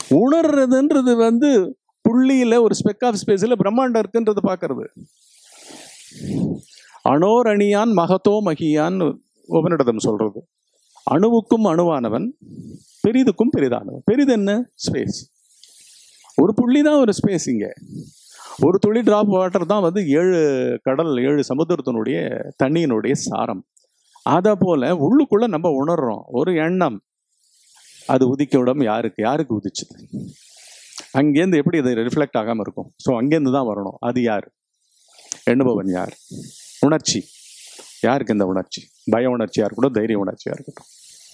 உணர்றதுன்றது வந்து புள்ளியில ஒரு ஸ்பெக் ஆஃப் ஸ்பேஸில் பிரம்மாண்டம் இருக்குன்றத பார்க்கறது அணோர் அணியான் மகத்தோ மகியான் உபனிடதம் சொல்றது அணுவுக்கும் அணுவானவன் பெரிதுக்கும் பெரிதானவன் பெரிது என்ன ஸ்பேஸ் ஒரு புள்ளி தான் ஒரு ஸ்பேஸ் இங்க ஒரு துளி டிராப் வாட்டர் தான் வந்து ஏழு கடல் ஏழு சமுத்திரத்தினுடைய தண்ணியினுடைய சாரம் அதை போல உள்ளுக்குள்ள நம்ம உணர்றோம் ஒரு எண்ணம் அது உதிக்க விடம் யாருக்கு யாருக்கு உதிச்சுது அங்கேருந்து எப்படி அது ரிஃப்ளெக்ட் ஆகாம இருக்கும் ஸோ அங்கேருந்து தான் வரணும் அது யார் எண்ணுபவன் யார் உணர்ச்சி யாருக்கு இந்த உணர்ச்சி பய உணர்ச்சியா இருக்கட்டும் தைரிய உணர்ச்சியா இருக்கட்டும்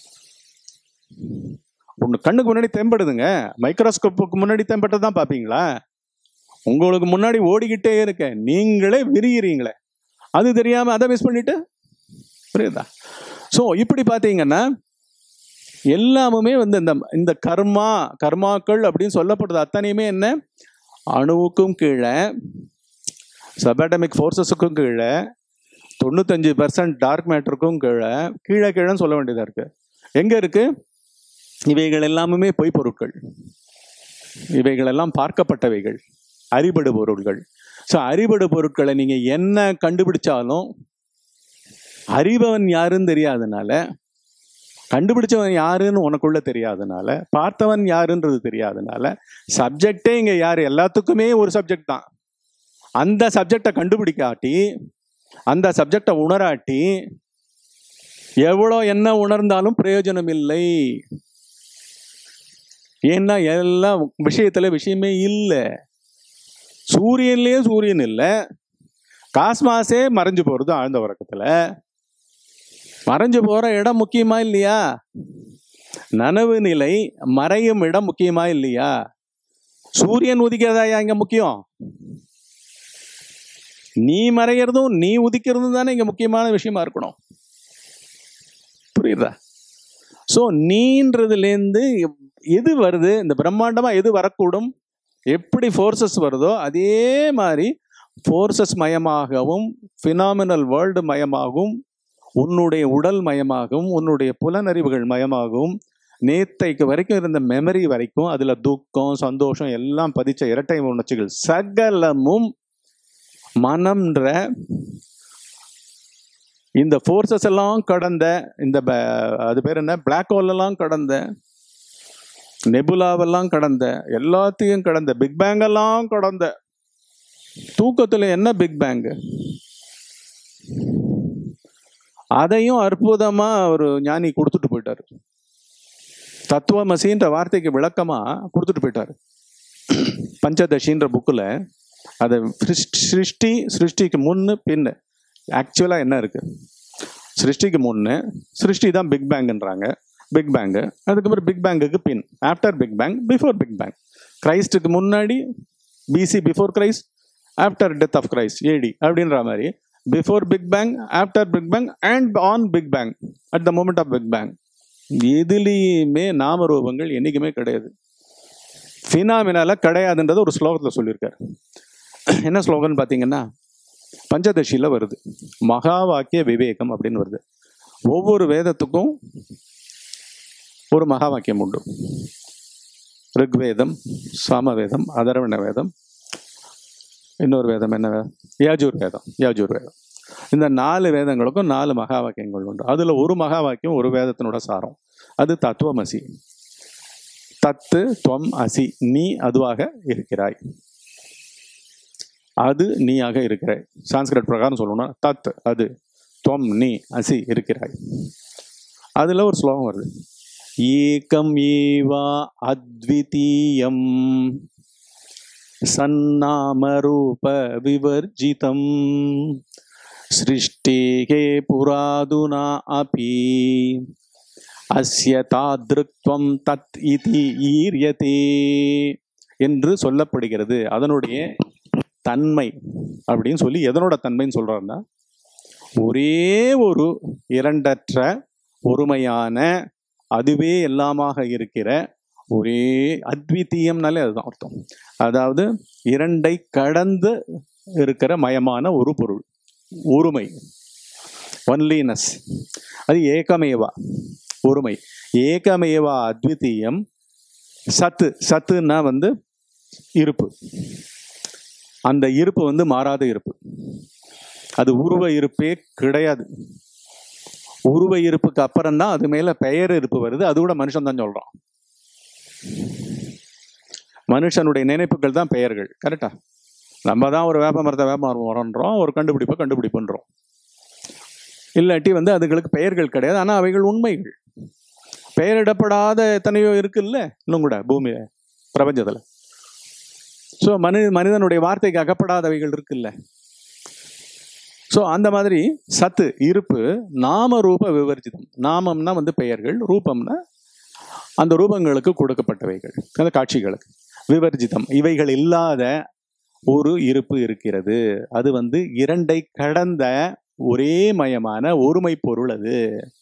ஒன்று கண்ணுக்கு முன்னாடி தென்படுதுங்க மைக்ரோஸ்கோப்புக்கு முன்னாடி தென்பட்டது தான் பார்ப்பீங்களா உங்களுக்கு முன்னாடி ஓடிக்கிட்டே இருக்க நீங்களே விரிகிறீங்களே அது தெரியாம அதை மிஸ் பண்ணிட்டு புரியுதா ஸோ இப்படி பார்த்தீங்கன்னா எல்லாமுமே வந்து இந்த இந்த கர்மா கர்மாக்கள் அப்படின்னு சொல்லப்படுது அத்தனையுமே என்ன அணுவுக்கும் கீழே சபாட்டமிக் ஃபோர்ஸஸுக்கும் கீழே தொண்ணூத்தஞ்சு பர்சன்ட் டார்க் மேட்டருக்கும் கீழே கீழே கீழேன்னு சொல்ல வேண்டியதாக இருக்கு எங்க இருக்கு இவைகள் எல்லாமுமே பொய் பொருட்கள் இவைகள் எல்லாம் பார்க்கப்பட்டவைகள் அறிபடு பொருட்கள் ஸோ அறிபடு பொருட்களை நீங்க என்ன கண்டுபிடிச்சாலும் அறிபவன் யாருன்னு தெரியாதனால கண்டுபிடிச்சவன் யாருன்னு உனக்குள்ள தெரியாதனால பார்த்தவன் யாருன்றது தெரியாதனால சப்ஜெக்டே இங்க யாரு எல்லாத்துக்குமே ஒரு சப்ஜெக்ட் தான் அந்த சப்ஜெக்டை கண்டுபிடிக்காட்டி அந்த சப்ஜெக்டை உணராட்டி எவ்வளோ என்ன உணர்ந்தாலும் பிரயோஜனம் இல்லை ஏன்னா எல்லா விஷயத்துல விஷயமே இல்லை சூரியன்லயே சூரியன் இல்லை காஸ்மாஸே மறைஞ்சு போறது ஆழ்ந்த உறக்கத்துல மறைஞ்சு போற இடம் முக்கியமா இல்லையா நனவு நிலை மறையும் இடம் முக்கியமா இல்லையா சூரியன் உதிக்கிறதா இங்க முக்கியம் நீ மறைகிறதும் நீ உதிக்கிறதும் தானே இங்க முக்கியமான விஷயமா இருக்கணும் புரியுதா ஸோ நீன்றதுலேருந்து எது வருது இந்த பிரம்மாண்டமா எது வரக்கூடும் எப்படி ஃபோர்ஸஸ் வருதோ அதே மாதிரி ஃபோர்ஸஸ் மயமாகவும் ஃபினாமினல் வேர்ல்டு மயமாகவும் உன்னுடைய உடல் மயமாகவும் உன்னுடைய புலனறிவுகள் மயமாகவும் நேத்தைக்கு வரைக்கும் இருந்த மெமரி வரைக்கும் அதுல துக்கம் சந்தோஷம் எல்லாம் பதிச்ச இரட்டை உணர்ச்சிகள் சகலமும் மனம்ன்ற இந்த ஃபோர்ஸஸ் எல்லாம் கடந்த இந்த ப- அது பேர் என்ன பிளாக் ஹோல் எல்லாம் கடந்த நெபுலாவெல்லாம் கடந்த எல்லாத்தையும் கடந்த பிக் பேங் எல்லாம் கடந்த தூக்கத்துல என்ன பிக் பேங் அதையும் அற்புதமா ஒரு ஞானி கொடுத்துட்டு போயிட்டாரு தத்துவமசின்ற வார்த்தைக்கு விளக்கமா கொடுத்துட்டு போயிட்டாரு பஞ்சதசின்ற புக்கில் அதை சிருஷ்டி சிருஷ்டிக்கு முன்னு பின்னு ஆக்சுவலா என்ன இருக்கு சிருஷ்டிக்கு முன்னு சிருஷ்டி தான் பிக் பேங்க்ன்றாங்க பிக் பேங்கு அதுக்கப்புறம் பிக் பேங்குக்கு பின் after big bang before big bang கிரைஸ்டுக்கு முன்னாடி BC before Christ after death of Christ AD அப்படின்ற மாதிரி before big bang after big bang and on big bang at the moment of big bang எதுலேயுமே நாமரூபங்கள் என்றைக்குமே கிடையாது ஃபினாமினால கிடையாதுன்றது ஒரு ஸ்லோகத்தில் சொல்லியிருக்காரு என்ன ஸ்லோகன் பார்த்தீங்கன்னா பஞ்சதசியில் வருது மகா வாக்கிய விவேகம் அப்படின்னு வருது ஒவ்வொரு வேதத்துக்கும் ஒரு மகா வாக்கியம் உண்டு ரிக்வேதம் சாமவேதம் அதர்வண வேதம் இன்னொரு வேதம் என்ன வேதம் யாஜூர் வேதம் யாஜூர் வேதம் இந்த நாலு வேதங்களுக்கும் நாலு மகா வாக்கியங்கள் உண்டு அதுல ஒரு மகா வாக்கியம் ஒரு வேதத்தினோட சாரம் அது தத்துவமசி தத்து துவம் அசி நீ அதுவாக இருக்கிறாய் அது நீயாக இருக்கிறாய் சான்ஸ்கிரிட் பிரகாரம் சொல்லணும்னா தத் அது துவம் நீ அசி இருக்கிறாய் அதுல ஒரு ஸ்லோகம் வருது ஏகம் ஏவா அத்விதீயம் சன்னாமரூப விவர்ஜிதம் சிருஷ்டேகே புராதுனா அபி அஸ்ய தாத்ருக்வம் தத் இதி ஈரியதே என்று சொல்லப்படுகிறது அதனுடைய தன்மை அப்படின்னு சொல்லி எதனோட தன்மைன்னு சொல்றாருன்னா ஒரே ஒரு இரண்டற்ற ஒருமையான அதுவே எல்லாமாக இருக்கிற ஒரே அத்விதீயம்னாலே அதுதான் அர்த்தம் அதாவது இரண்டை கடந்து இருக்கிற மயமான ஒரு பொருள் ஒருமை ஒன்லினஸ் அது ஏகமேவா ஒருமை ஏகமேவா அத்விதீயம் சத்து சத்துன்னா வந்து இருப்பு அந்த இருப்பு வந்து மாறாத இருப்பு அது உருவ இருப்பே கிடையாது உருவ இருப்புக்கு அப்புறம் தான் அது மேல பெயர் இருப்பு வருது அது கூட மனுஷன் தான் சொல்றான் மனுஷனுடைய நினைப்புகள் தான் பெயர்கள் கரெக்டா நம்ம தான் ஒரு வேப்ப மரத்தை வேப்ப மரம் மரம்ன்றோம் ஒரு கண்டுபிடிப்பை கண்டுபிடிப்புன்றோம் இல்லாட்டி வந்து அதுகளுக்கு பெயர்கள் கிடையாது ஆனால் அவைகள் உண்மைகள் பெயரிடப்படாத எத்தனையோ இருக்குல்ல இன்னும் கூட பூமியில பிரபஞ்சத்துல ஸோ மனி மனிதனுடைய வார்த்தைக்கு அகப்படாதவைகள் இருக்குல்ல ஸோ அந்த மாதிரி சத்து இருப்பு நாம ரூப விவர்ஜிதம் நாமம்னா வந்து பெயர்கள் ரூபம்னா அந்த ரூபங்களுக்கு கொடுக்கப்பட்டவைகள் அந்த காட்சிகளுக்கு விவர்ஜிதம் இவைகள் இல்லாத ஒரு இருப்பு இருக்கிறது அது வந்து இரண்டை கடந்த ஒரே மயமான ஒருமை பொருள் அது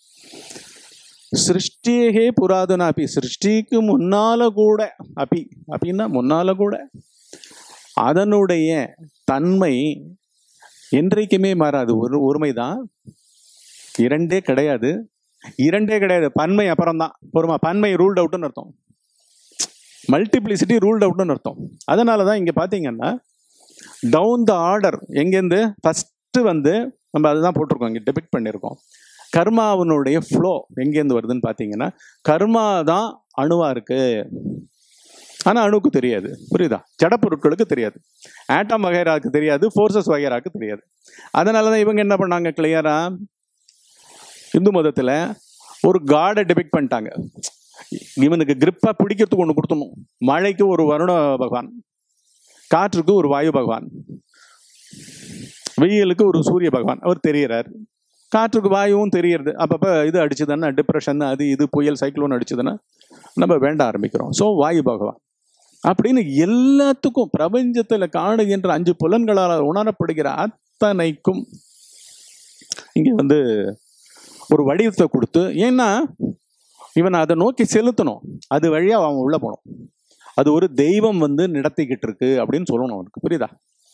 சிருஷ்டியே புராதன அப்பி சிருஷ்டிக்கு முன்னால கூட அப்பி அப்படின்னா முன்னால கூட அதனுடைய தன்மை என்றைக்குமே மாறாது ஒரு ஒருமைதான் இரண்டே கிடையாது இரண்டே கிடையாது பன்மை அப்புறம் தான் பொறுமா பன்மை ரூல்ட் அவுட்னு அர்த்தம் மல்டிப்ளிசிட்டி ரூல்ட் அவுட்னு அர்த்தம் அதனால தான் இங்கே பார்த்தீங்கன்னா டவுன் த ஆர்டர் எங்கேருந்து ஃபஸ்ட்டு வந்து நம்ம அதுதான் போட்டிருக்கோம் இங்கே டெபிட் பண்ணியிருக்கோம் கர்மாவினுடைய ஃப்ளோ எங்கேருந்து வருதுன்னு பார்த்தீங்கன்னா கர்மா தான் அணுவாக இருக்கு ஆனால் அணுக்கு தெரியாது புரியுதா ஜடப்பொருட்களுக்கு தெரியாது ஆட்டம் வகைராவுக்கு தெரியாது ஃபோர்ஸஸ் வகைராவுக்கு தெரியாது அதனால தான் இவங்க என்ன பண்ணாங்க கிளியரா இந்து மதத்தில் ஒரு காடை டெபிக் பண்ணிட்டாங்க இவனுக்கு கிரிப்பாக பிடிக்கிறதுக்கு ஒன்று கொடுத்தணும் மழைக்கு ஒரு வருண பகவான் காற்றுக்கு ஒரு வாயு பகவான் வெயிலுக்கு ஒரு சூரிய பகவான் அவர் தெரியறார் காற்றுக்கு வாயுவும் தெரியறது அப்பப்போ இது அடிச்சுதுன்னா டிப்ரெஷன் அது இது புயல் சைக்ளோன் அடிச்சுதுன்னா நம்ம வேண்ட ஆரம்பிக்கிறோம் ஸோ வாயு பகவான் அப்படின்னு எல்லாத்துக்கும் பிரபஞ்சத்தில் காணுகின்ற அஞ்சு புலன்களால் உணரப்படுகிற அத்தனைக்கும் இங்கே வந்து ஒரு வடிவத்தை கொடுத்து ஏன்னா இவன் அதை நோக்கி செலுத்தணும் அது வழியாக அவன் உள்ள போகணும் அது ஒரு தெய்வம் வந்து நடத்திக்கிட்டு இருக்கு அப்படின்னு சொல்லணும் அவனுக்கு புரியுதா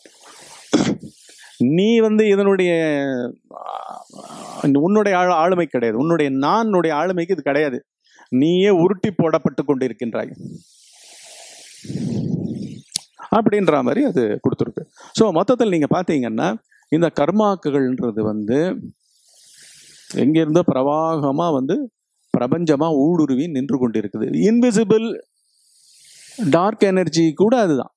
நீ வந்து இதனுடைய உன்னுடைய ஆளு- ஆளுமை கிடையாது உன்னுடைய நானுடைய ஆளுமைக்கு இது கிடையாது நீயே உருட்டி போடப்பட்டு கொண்டிருக்கின்றாய் அப்படின்ற மாதிரி அது கொடுத்துருக்கு ஸோ மொத்தத்தில் நீங்கள் பார்த்தீங்கன்னா இந்த கர்மாக்குகள்ன்றது வந்து எங்கிருந்தோ பிரவாகமாக வந்து பிரபஞ்சமாக ஊடுருவி நின்று கொண்டிருக்குது இன்விசிபிள் டார்க் எனர்ஜி கூட அதுதான்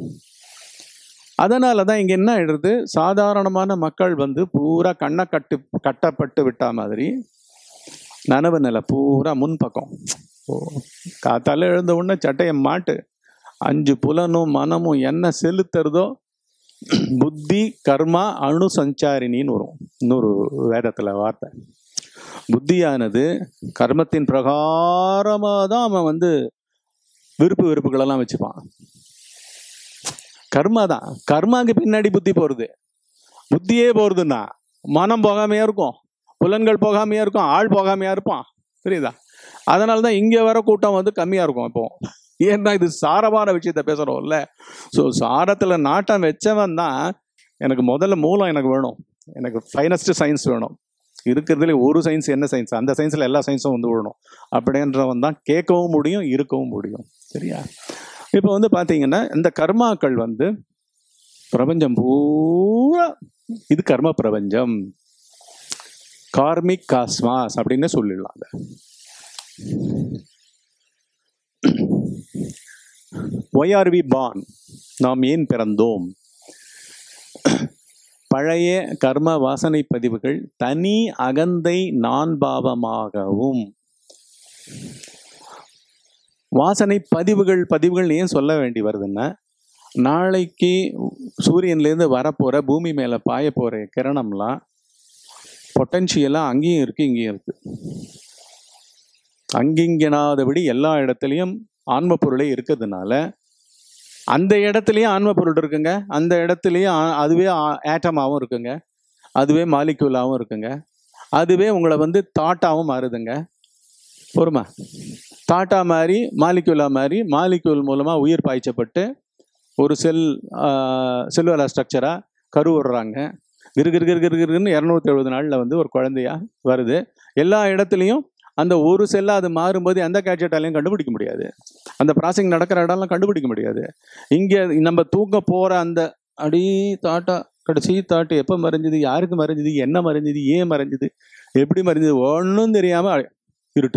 அதனால தான் இங்கே என்ன ஆயிடுறது சாதாரணமான மக்கள் வந்து பூரா கண்ணை கட்டு கட்டப்பட்டு விட்டா மாதிரி நனவு நிலை பூரா முன்பக்கம் ஓ காத்தால எழுந்த உடனே சட்டையை மாட்டு அஞ்சு புலனும் மனமும் என்ன செலுத்துறதோ புத்தி கர்மா அணு சஞ்சாரினின்னு வரும் இன்னொரு வேதத்தில் வார்த்தை புத்தியானது கர்மத்தின் பிரகாரமாக தான் அவன் வந்து விருப்பு வெறுப்புகளெல்லாம் வச்சுப்பான் கர்மா தான் கர்மாக்கு பின்னாடி புத்தி போகிறது புத்தியே போகிறதுன்னா மனம் போகாமையா இருக்கும் புலன்கள் போகாமையா இருக்கும் ஆள் போகாமையா இருப்பான் புரியுதா அதனால தான் இங்கே வர கூட்டம் வந்து கம்மியாக இருக்கும் இப்போ ஏன்னா இது சாரமான விஷயத்த பேசுகிறோம்ல ஸோ சாரத்தில் நாட்டம் வச்சவன் தான் எனக்கு முதல்ல மூலம் எனக்கு வேணும் எனக்கு ஃபைனஸ்ட் சயின்ஸ் வேணும் இருக்கிறதுல ஒரு சயின்ஸ் என்ன சயின்ஸ் அந்த சயின்ஸில் எல்லா சயின்ஸும் வந்து விடணும் அப்படின்றவன் தான் கேட்கவும் முடியும் இருக்கவும் முடியும் சரியா இப்போ வந்து பார்த்தீங்கன்னா இந்த கர்மாக்கள் வந்து பிரபஞ்சம் பூரா இது கர்ம பிரபஞ்சம் கார்மிக் காஸ்மாஸ் அப்படின்னு சொல்லிடலாம் அதை ஒய் ஆர் வி பான் நாம் ஏன் பிறந்தோம் பழைய கர்ம வாசனை பதிவுகள் தனி அகந்தை நான் பாவமாகவும் வாசனை பதிவுகள் பதிவுகள் ஏன் சொல்ல வேண்டி வருதுன்னா நாளைக்கு சூரியன்லேருந்து வரப்போகிற பூமி மேலே பாய போகிற கிரணம்லாம் பொட்டன்ஷியலாக அங்கேயும் இருக்குது இங்கேயும் இருக்குது அங்கிங்கனாதபடி எல்லா இடத்துலையும் ஆன்ம பொருளே இருக்கிறதுனால அந்த இடத்துலையும் ஆன்ம பொருள் இருக்குங்க அந்த இடத்துலையும் ஆ- அதுவே ஆட்டமாகவும் இருக்குங்க அதுவே மாலிக்யூலாகவும் இருக்குங்க அதுவே உங்களை வந்து தாட்டாகவும் மாறுதுங்க பொறுமா தாட்டா மாதிரி மாலிக்யூலா மாதிரி மாலிக்யூல் மூலமாக உயிர் பாய்ச்சப்பட்டு ஒரு செல் செல்லுவலா ஸ்ட்ரக்சராக கருவுடுறாங்க கிரு கிரு கிரு கிரு கிருன்னு இரநூத்தி எழுபது நாளில் வந்து ஒரு குழந்தையா வருது எல்லா இடத்துலையும் அந்த ஒரு செல்லாக அது மாறும்போது எந்த கேட்ஜெட்டாலையும் கண்டுபிடிக்க முடியாது அந்த ப்ராசஸிங் நடக்கிற இடம்லாம் கண்டுபிடிக்க முடியாது இங்கே நம்ம தூங்க போற அந்த அடி தாட்டா கடைசி தாட்டு எப்போ மறைஞ்சது யாருக்கு மறைஞ்சது என்ன மறைஞ்சது ஏன் மறைஞ்சது எப்படி மறைஞ்சது ஒன்றும் தெரியாம அ- இருட்டு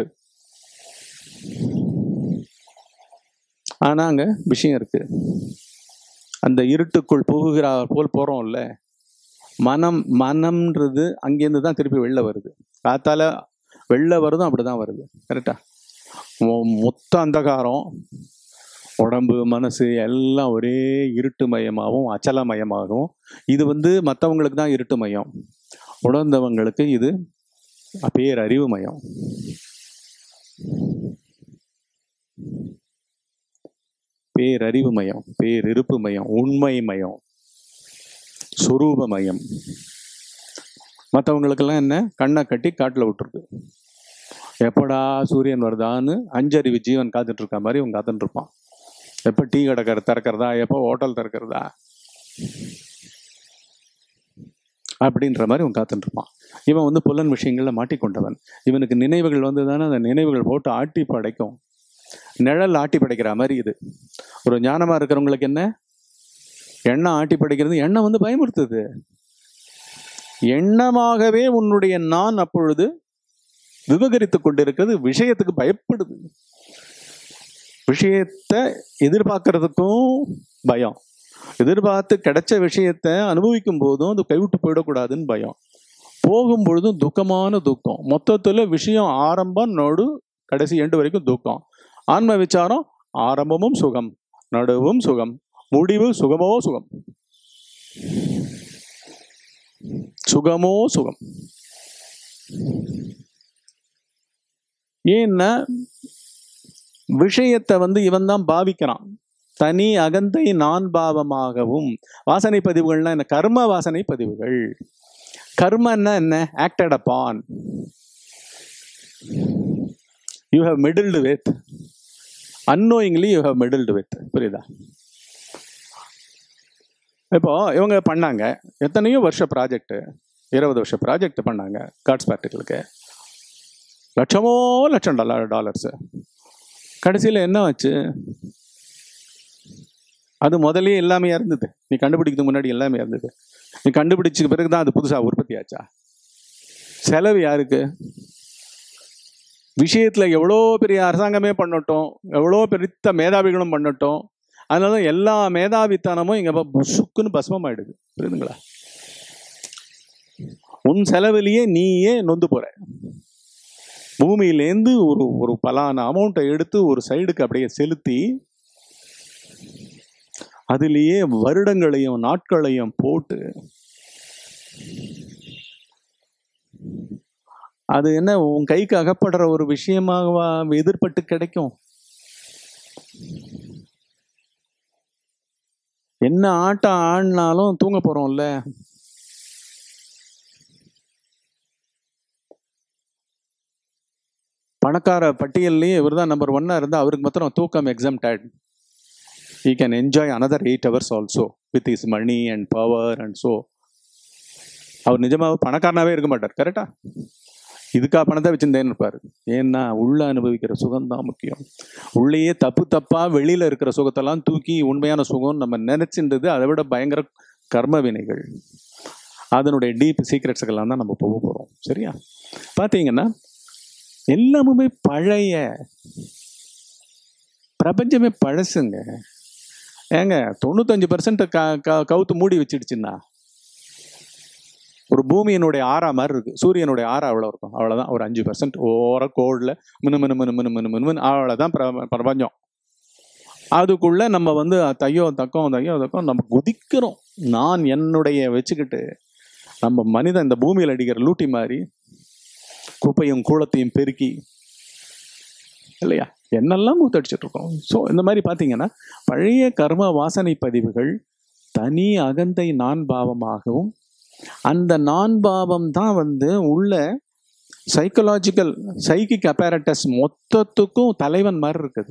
ஆனா அங்க விஷயம் இருக்கு அந்த இருட்டுக்குள் புகுகிறா போல் போறோம்ல மனம் மனம்ன்றது அங்கேருந்து தான் திருப்பி வெளில வருது காத்தால வெளில வருதும் அப்படிதான் வருது கரெக்டா மொத்த அந்தகாரம் உடம்பு மனசு எல்லாம் ஒரே இருட்டு மயமாகவும் அச்சலமயமாகவும் இது வந்து மற்றவங்களுக்கு தான் இருட்டு மயம் உணர்ந்தவங்களுக்கு இது பேரறிவு மயம் பேரறிவு மயம் பேரிருப்பு மயம் உண்மை மயம் சொரூப மயம் மற்றவங்களுக்கெல்லாம் என்ன கண்ணை கட்டி காட்டில் விட்டுருக்கு எப்படா சூரியன் வருதான்னு அஞ்சறிவு ஜீவன் காத்துட்டு இருக்க மாதிரி இவன் காத்துட்டு இருப்பான் எப்போ டீ கடை கற- திறக்கிறதா எப்போ ஹோட்டல் திறக்கிறதா அப்படின்ற மாதிரி இவன் காத்துட்டு இருப்பான் இவன் வந்து புலன் விஷயங்கள்ல மாட்டிக்கொண்டவன் இவனுக்கு நினைவுகள் வந்து தானே அந்த நினைவுகள் போட்டு ஆட்டி படைக்கும் நிழல் ஆட்டி படைக்கிற மாதிரி இது ஒரு ஞானமா இருக்கிறவங்களுக்கு என்ன எண்ணம் ஆட்டி படைக்கிறது எண்ணம் வந்து பயமுறுத்துது எண்ணமாகவே உன்னுடைய நான் அப்பொழுது விவகரித்து கொண்டிருக்கிறது விஷயத்துக்கு பயப்படுது விஷயத்தை எதிர்பார்க்கறதுக்கும் பயம் எதிர்பார்த்து கிடைச்ச விஷயத்தை அனுபவிக்கும் போதும் அது கைவிட்டு போயிடக்கூடாதுன்னு பயம் போகும் பொழுதும் துக்கமான துக்கம் மொத்தத்துல விஷயம் ஆரம்பம் நடு கடைசி எண்டு வரைக்கும் துக்கம் ஆன்ம விசாரம் ஆரம்பமும் சுகம் நடுவும் சுகம் முடிவு சுகமோ சுகம் சுகமோ சுகம் ஏன்னா விஷயத்தை வந்து இவன் தான் பாவிக்கிறான் தனி அகந்தை நான் பாவமாகவும் வாசனை பதிவுகள்னா என்ன கர்ம வாசனை பதிவுகள் கர்மன்னா என்ன acted upon you have meddled with annoyingly you have meddled with புரியுதா இப்போ இவங்க பண்ணாங்க எத்தனையோ வருஷ ப்ராஜெக்ட் இருபது வருஷ ப்ராஜெக்ட் பண்ணாங்க காட்ஸ் ப்ராக்டிக்கலுக்கு லட்சமோ லட்சம் டாலர் டாலர்ஸ் கடைசியில் என்ன ஆச்சு அது முதல்லயே எல்லாமே இருந்தது நீ கண்டுபிடிக்கிறதுக்கு முன்னாடி எல்லாமே இருந்தது நீ கண்டுபிடிச்ச பிறகு தான் அது புதுசாக உற்பத்தி ஆச்சா செலவு யாருக்கு விஷயத்தில் எவ்வளோ பெரிய அரசாங்கமே பண்ணட்டும் எவ்வளோ பெருத்த மேதாவிகளும் பண்ணட்டும் அதனால தான் எல்லா மேதாவித்தனமும் இங்கே புசுக்குன்னு பஸ்மம் ஆயிடுது புரியுதுங்களா உன் செலவிலேயே நீயே நொந்து போற பூமியிலேருந்து ஒரு ஒரு பலான அமௌண்ட்டை எடுத்து ஒரு சைடுக்கு அப்படியே செலுத்தி அதிலேயே வருடங்களையும் நாட்களையும் போட்டு அது என்ன உன் கைக்கு அகப்படுற ஒரு விஷயமாகவா எதிர்பட்டு கிடைக்கும் என்ன ஆட்டம் ஆடினாலும் தூங்க போறோம்ல பணக்கார பட்டியல்லையே இவர் தான் நம்பர் ஒன்னா இருந்தா அவருக்கு மாத்திரம் தூக்கம் exam date he can enjoy another eight hours also with his money and power and so அவர் நிஜமாக பணக்காரனாவே இருக்க மாட்டார் கரெக்டா இதுக்கா பணத்தை வச்சிருந்தேன்னு இருப்பாரு ஏன்னா உள்ள அனுபவிக்கிற சுகம் தான் முக்கியம் உள்ளேயே தப்பு தப்பா வெளியில இருக்கிற சுகத்தெல்லாம் தூக்கி உண்மையான சுகம் நம்ம நினைச்சின்றது அதை விட பயங்கர கர்ம வினைகள் அதனுடைய டீப் சீக்ரெட்ஸுக்கெல்லாம் தான் நம்ம போக போறோம் சரியா பாத்தீங்கன்னா எல்லாமுமே பழைய பிரபஞ்சமே பழசுங்க ஏங்க தொண்ணூத்தஞ்சு பர்சன்ட் கவுத்து மூடி வச்சிடுச்சுன்னா ஒரு பூமியினுடைய ஆறா மாதிரி இருக்கு சூரியனுடைய ஆறா அவ்வளோ இருக்கும் அவ்வளோதான் ஒரு அஞ்சு பர்சன்ட் ஓர கோடில் மினு மினு மினு மினு மினு மினு மினு அவ்வளோதான் பிர- பிரபஞ்சம் அதுக்குள்ள நம்ம வந்து தையோ தக்கம் தையோ தக்கம் நம்ம குதிக்கிறோம் நான் என்னுடைய வச்சுக்கிட்டு நம்ம மனிதன் இந்த பூமியில் அடிக்கிற லூட்டி மாதிரி குப்பையும் கூளத்தையும் பெருக்கி இல்லையா என்னெல்லாம் கூத்தடிச்சிட்டு இருக்கோம் ஸோ இந்த மாதிரி பார்த்தீங்கன்னா பழைய கர்ம வாசனை பதிவுகள் தனி அகந்தை நான் பாவமாகவும் அந்த நான் பாவம் தான் வந்து உள்ள சைக்கலாஜிக்கல் சைக்கிக் அப்பாரட்டஸ் மொத்தத்துக்கும் தலைவன் மாதிரி இருக்குது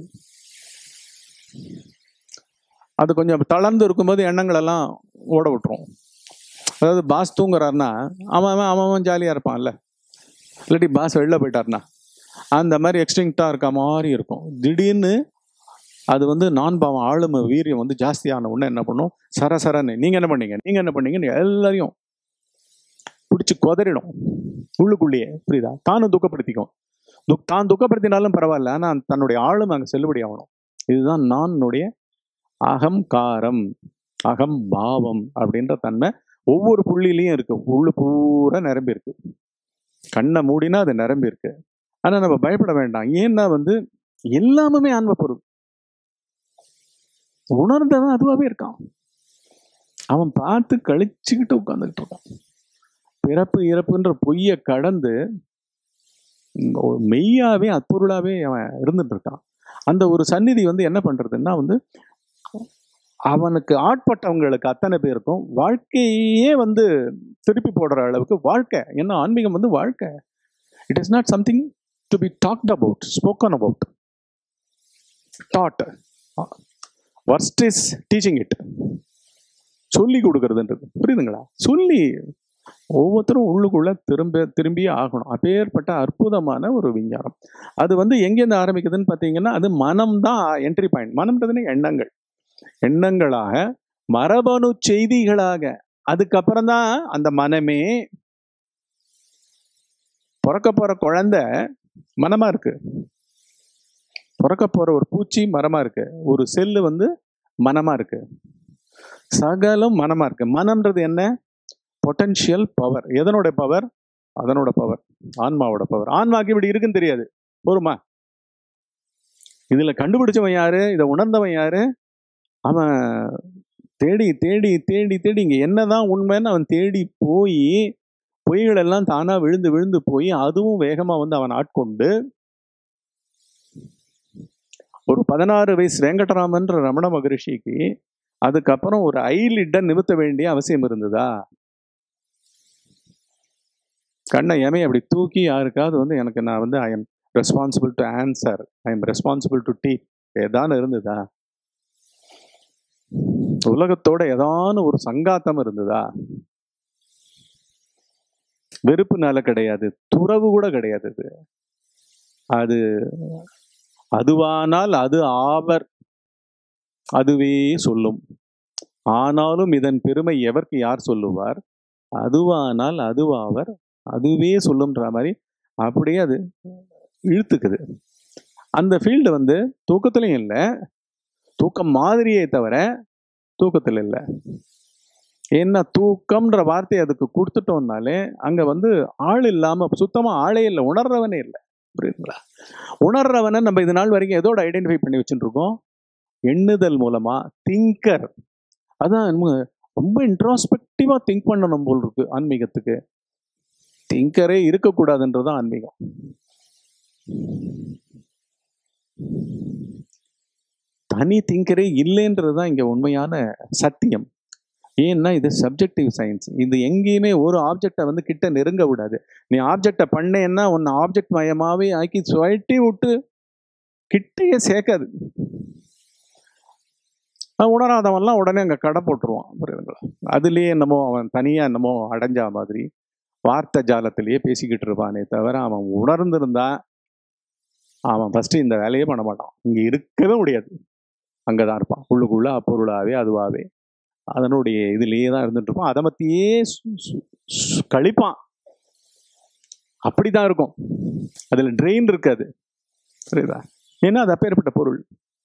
அது கொஞ்சம் தளர்ந்து இருக்கும்போது எண்ணங்கள் எல்லாம் ஓட விட்டுரும் அதாவது பாஸ் தூங்குறாருன்னா அவன் அவன் அவன் அவன் ஜாலியாக இருப்பான்ல இல்லாட்டி பாஸ் வெளில போயிட்டாருன்னா அந்த மாதிரி எக்ஸ்டிங்க்டாக இருக்க மாதிரி இருக்கும் திடீர்னு அது வந்து நான் பாவம் ஆளுமை வீரியம் வந்து ஜாஸ்தியான உடனே என்ன பண்ணும் சரசரன்னு நீங்க என்ன பண்ணீங்க நீங்க என்ன பண்ணீங்கன்னு எல்லாரையும் பிடிச்சி கொதறிடும் உள்ளுக்குள்ளேயே புரியுதா தானும் துக்கப்படுத்திக்கும் துக் தான் துக்கப்படுத்தினாலும் பரவாயில்ல ஆனால் தன்னுடைய ஆளுமை அங்கே செல்லுபடி ஆகணும் இதுதான் நானுடைய அகங்காரம் அகம் பாவம் அப்படின்ற தன்மை ஒவ்வொரு புள்ளிலையும் இருக்கு உள்ளு பூரா நிரம்பி இருக்கு கண்ணை மூடினா அது நிரம்பி இருக்கு ஆனா நம்ம பயப்பட வேண்டாம் ஏன்னா வந்து எல்லாமே ஆன்ம பொருள் உணர்ந்தவன் அதுவாகவே இருக்கான் அவன் பார்த்து கழிச்சுக்கிட்டு உட்காந்துக்கிட்டு இருக்கான் பிறப்பு இறப்புன்ற பொய்யை கடந்து ஒரு மெய்யாவே அற்பொருளாவே அவன் இருந்துட்டு இருக்கான் அந்த ஒரு சந்நிதி வந்து என்ன பண்றதுன்னா வந்து அவனுக்கு ஆட்பட்டவங்களுக்கு அத்தனை பேருக்கும் வாழ்க்கையே வந்து திருப்பி போடுற அளவுக்கு வாழ்க்கை ஏன்னா ஆன்மீகம் வந்து வாழ்க்கை it is not something to be talked about spoken about that worst is teaching it சொல்லி கொடுக்கறதுன்றது புரியுதுங்களா சொல்லி ஒவ்வொருத்தரும் உள்ளுக்குள்ள திரும்ப திரும்பியே ஆகணும் அப்பேற்பட்ட அற்புதமான ஒரு விஞ்ஞானம் அது வந்து எங்கேருந்து ஆரம்பிக்குதுன்னு பார்த்தீங்கன்னா அது மனம் தான் என்ட்ரி பாயிண்ட் மனம்ன்றதுன்னு எண்ணங்கள் எண்ணங்களாக மரபணு செய்திகளாக அதுக்கப்புறம் தான் அந்த மனமே பிறக்க போற குழந்தை மனமா இருக்கு பிறக்க போற ஒரு பூச்சி மரமா இருக்கு ஒரு செல்லு வந்து மனமா இருக்கு சகலம் மனமா இருக்கு மனம்ன்றது என்ன பொட்டன்ஷியல் பவர் எதனோட பவர் அதனோட பவர் ஆன்மாவோட பவர் ஆன்மாக்கு இப்படி இருக்குன்னு தெரியாது போருமா இதுல கண்டுபிடிச்சவன் யாரு இதை உணர்ந்தவன் யாரு அவன் தேடி தேடி தேடி தேடி இங்க என்னதான் உண்மைன்னு அவன் தேடி போய் பொய்கள் எல்லாம் தானா விழுந்து விழுந்து போய் அதுவும் வேகமா வந்து அவன் ஆட்கொண்டு ஒரு பதினாறு வயசு வெங்கடராமன்ற ரமண மகரிஷிக்கு அதுக்கப்புறம் ஒரு ஐலிட்ட நிமித்த வேண்டிய அவசியம் இருந்ததா கண்ணை எமை அப்படி தூக்கி யாருக்காவது வந்து எனக்கு நான் வந்து I am responsible to answer I am responsible to டீ ஏதான இருந்ததா உலகத்தோட ஏதான ஒரு சங்காத்தம் இருந்ததா வெறுப்புனால கிடையாது துறவு கூட கிடையாது அது அது அதுவானால் அது ஆவர் அதுவே சொல்லும் ஆனாலும் இதன் பெருமை எவருக்கு யார் சொல்லுவார் அதுவானால் அதுவாவர் அதுவே சொல்லுன்ற மாதிரி அப்படியே அது இழுத்துக்குது அந்த ஃபீல்டு வந்து தூக்கத்துலையும் இல்லை தூக்கம் மாதிரியே தவிர தூக்கத்தில் இல்லை ஏன்னா தூக்கம்ன்ற வார்த்தையை அதுக்கு கொடுத்துட்டோம்னாலே அங்க வந்து ஆள் இல்லாம சுத்தமா ஆளே இல்லை உணர்றவனே இல்லை புரியுதுங்களா உணர்றவனை நம்ம இது நாள் வரைக்கும் எதோட ஐடென்டிஃபை பண்ணி வச்சுட்டு இருக்கோம் எண்ணுதல் மூலமா திங்கர் அதான் நம்ம ரொம்ப இன்ட்ராஸ்பெக்டிவா திங்க் பண்ணணும் போல் இருக்கு ஆன்மீகத்துக்கு திங்கரே இருக்கக்கூடாதுன்றது ஆன்மீகம் தனி திங்கரே இல்லைன்றது தான் இங்க உண்மையான சத்தியம் ஏன்னா இது சப்ஜெக்டிவ் சயின்ஸ் இது எங்கேயுமே ஒரு ஆப்ஜெக்டை வந்து கிட்ட நெருங்க விடாது நீ ஆப்ஜெக்டை பண்ணேன்னா உன்னை ஆப்ஜெக்ட் மயமாவே ஆக்கி சுழட்டி விட்டு கிட்டையே சேர்க்காது அவன் உணராதவன்லாம் உடனே அங்கே கடை போட்டுருவான் புரியுதுங்களா அதுலேயே என்னமோ அவன் தனியாக என்னமோ அடைஞ்சா மாதிரி வார்த்தை ஜாலத்திலேயே பேசிக்கிட்டு இருப்பானே தவிர அவன் உணர்ந்திருந்தா அவன் ஃபஸ்ட்டு இந்த வேலையே பண்ண மாட்டான் இங்கே இருக்கவே முடியாது அங்கே தான் இருப்பான் உள்ளுக்குள்ள அப்பொருளாவே அதுவாகவே அதனுடைய இதுலேயே தான் இருந்துட்டு இருப்பான் அதை பற்றியே கழிப்பான் அப்படிதான் இருக்கும் அதில் ட்ரெயின் இருக்காது புரியுதா ஏன்னா அது அப்பேற்பட்ட பொருள்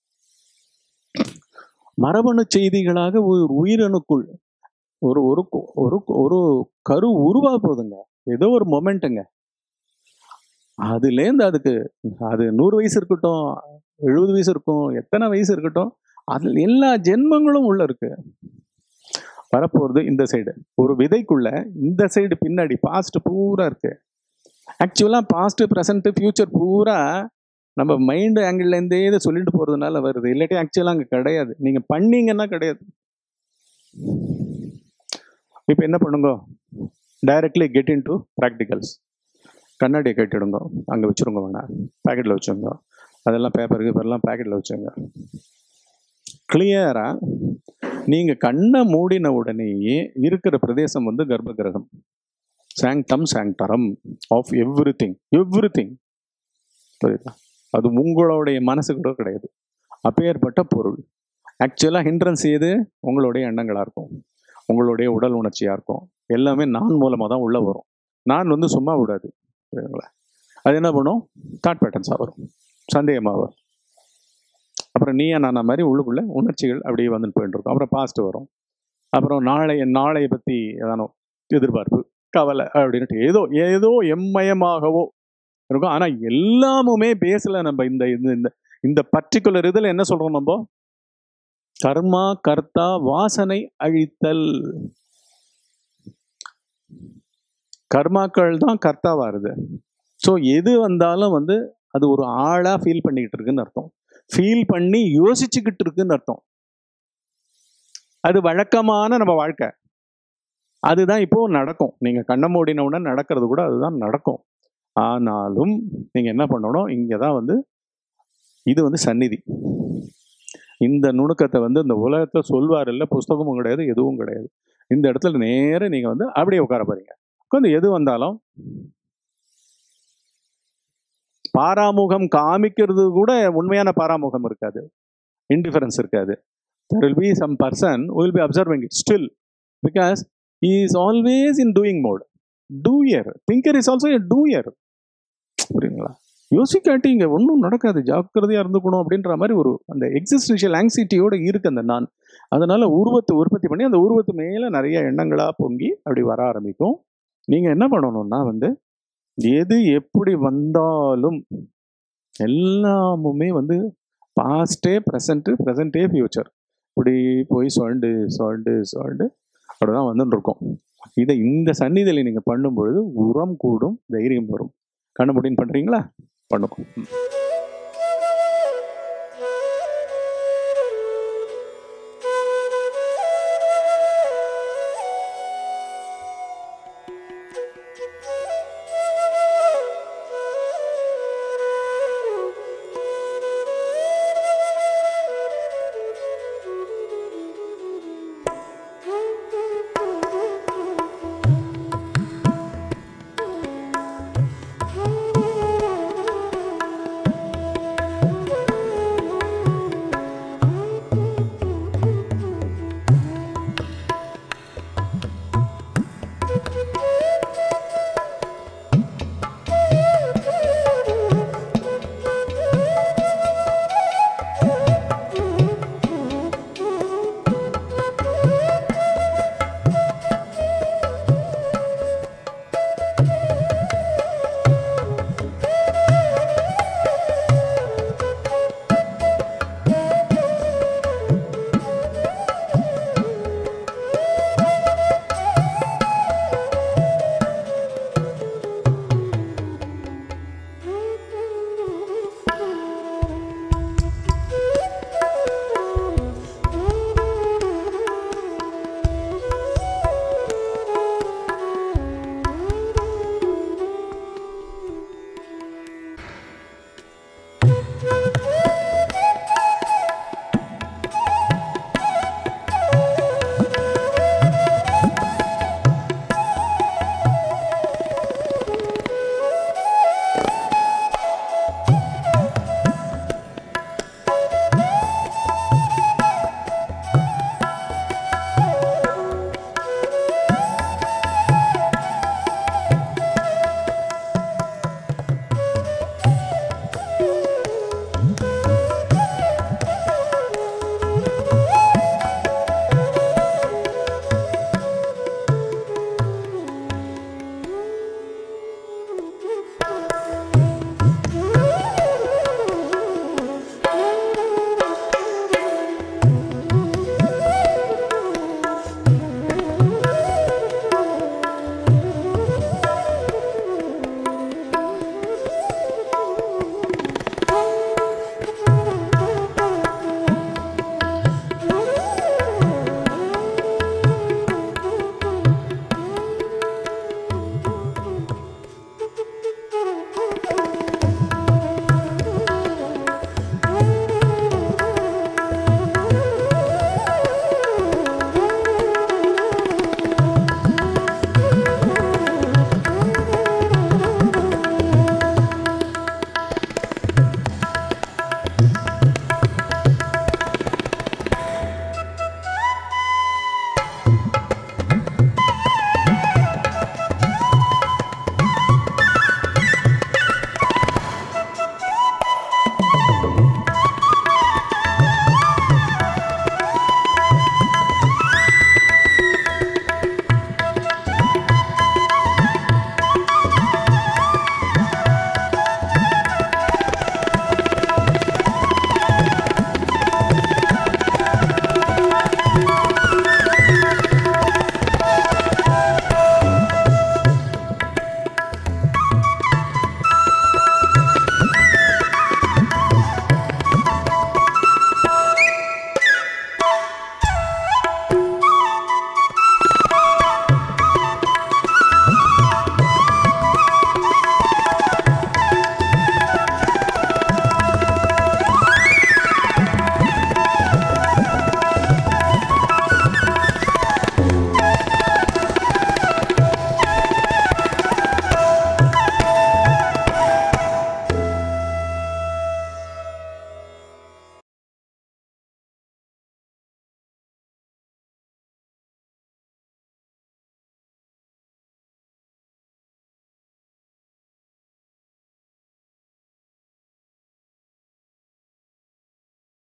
மரபணு செய்திகளாக ஒரு உயிரணுக்குள் ஒரு ஒரு ஒரு ஒரு கரு உருவா போகுதுங்க ஏதோ ஒரு மொமெண்ட்டுங்க அதுலேருந்து அதுக்கு அது நூறு வயசு இருக்கட்டும் எழுபது வயசு இருக்கும் எத்தனை வயசு இருக்கட்டும் அதில் எல்லா ஜென்மங்களும் உள்ள இருக்கு வரப்போகிறது இந்த சைடு ஒரு விதைக்குள்ள இந்த சைடு பின்னாடி பாஸ்ட் பூரா இருக்கு ஆக்சுவலாக பாஸ்ட் ப்ரெசன்ட் ஃபியூச்சர் பூரா நம்ம மைண்டு ஆங்கிள்லேருந்தே இதை சொல்லிட்டு போகிறதுனால வருது இல்லாட்டி ஆக்சுவலாக அங்கே கிடையாது நீங்கள் பண்ணீங்கன்னா கிடையாது இப்போ என்ன பண்ணுங்க directly get into practicals கண்ணாடியை கட்டிடுங்க அங்கே வச்சுருங்க வேணாம் பேக்கெட்டில் வச்சுருங்க அதெல்லாம் பேப்பர் பேப்பர்லாம் பேக்கெட்டில் வச்சுருங்க கிளியராக நீங்கள் கண்ணை மூடின உடனேயே இருக்கிற பிரதேசம் வந்து கர்ப்ப கிரகம் sanctum sanctorum of everything everything புரியுதா அது உங்களுடைய மனசு கூட கிடையாது அப்பேற்பட்ட பொருள் ஆக்சுவலாக ஹிண்ட்ரன்ஸ் எது உங்களுடைய எண்ணங்களாக இருக்கும் உங்களுடைய உடல் உணர்ச்சியாக இருக்கும் எல்லாமே நான் மூலமாக தான் உள்ளே வரும் நான் வந்து சும்மா விடாது புரியுதுங்களா அது என்ன பண்ணும் தாட் பேட்டர்ன்ஸாக வரும் சந்தேகமாக வரும் அப்புறம் நீயா நானா மாதிரி உள்ளுக்குள்ள உணர்ச்சிகள் அப்படியே வந்துட்டு போயிட்டு இருக்கும் அப்புறம் பாஸ்ட் வரும் அப்புறம் நாளை நாளைய பற்றி ஏதானோ எதிர்பார்ப்பு கவலை அப்படின்ட்டு ஏதோ ஏதோ எம்மயமாகவோ இருக்கும் ஆனால் எல்லாமுமே பேசல நம்ம இந்த இந்த இந்த இந்த பர்டிகுலர் இதில் என்ன சொல்கிறோம் நம்ம கர்மா கர்த்தா வாசனை அழித்தல் கர்மாக்கள் தான் கர்த்தாவா வருது ஸோ எது வந்தாலும் வந்து அது ஒரு ஆளாக ஃபீல் பண்ணிக்கிட்டு இருக்குன்னு அர்த்தம் ஃபீல் பண்ணி யோசிச்சுக்கிட்டு இருக்குன்னு அர்த்தம் அது வழக்கமான நம்ம வாழ்க்கை அதுதான் இப்போ நடக்கும் நீங்கள் கண்ணை மூடின உடனே நடக்கிறது கூட அதுதான் நடக்கும் ஆனாலும் நீங்கள் என்ன பண்ணணும் இங்கே தான் வந்து இது வந்து சந்நிதி இந்த நுணுக்கத்தை வந்து இந்த உலகத்தை சொல்வார் இல்லை புஸ்தகமும் கிடையாது எதுவும் கிடையாது இந்த இடத்துல நேர நீங்கள் வந்து அப்படியே உட்கார போறீங்க உட்காந்து எது வந்தாலும் பாராமுகம் காமிக்கிறது கூட உண்மையான பாராமுகம் இருக்காது இன்டிஃபரன்ஸ் இருக்காது there will be some person will be observing it still because he is always in doing mode doer thinker is also a doer புரியுங்களா யோசிக்காட்டி இங்கே ஒன்றும் நடக்காது ஜாக்கிரதையாக இருந்துக்கணும் அப்படின்ற மாதிரி ஒரு அந்த எக்ஸிஸ்டன்ஷியல் ஆங்ஸைட்டியோட இருக்கு அந்த நான் அதனால உருவத்தை உற்பத்தி பண்ணி அந்த உருவத்து மேலே நிறைய எண்ணங்களாக பொங்கி அப்படி வர ஆரம்பிக்கும் நீங்கள் என்ன பண்ணணும்னா வந்து எது எப்படி வந்தாலும் எல்லாமுமே வந்து பாஸ்டே ப்ரெசண்ட்டு ப்ரெசண்ட்டே ஃபியூச்சர் இப்படி போய் சொல்லிட்டு சொல்லிட்டு சொல்லிட்டு அப்படிதான் வந்துட்டு இருக்கோம் இதை இந்த சந்நிதியில் நீங்கள் பண்ணும்பொழுது உரம் கூடும் தைரியம் வரும் கண்ண முடின்னு பண்ணுறீங்களா பண்ணுவோம்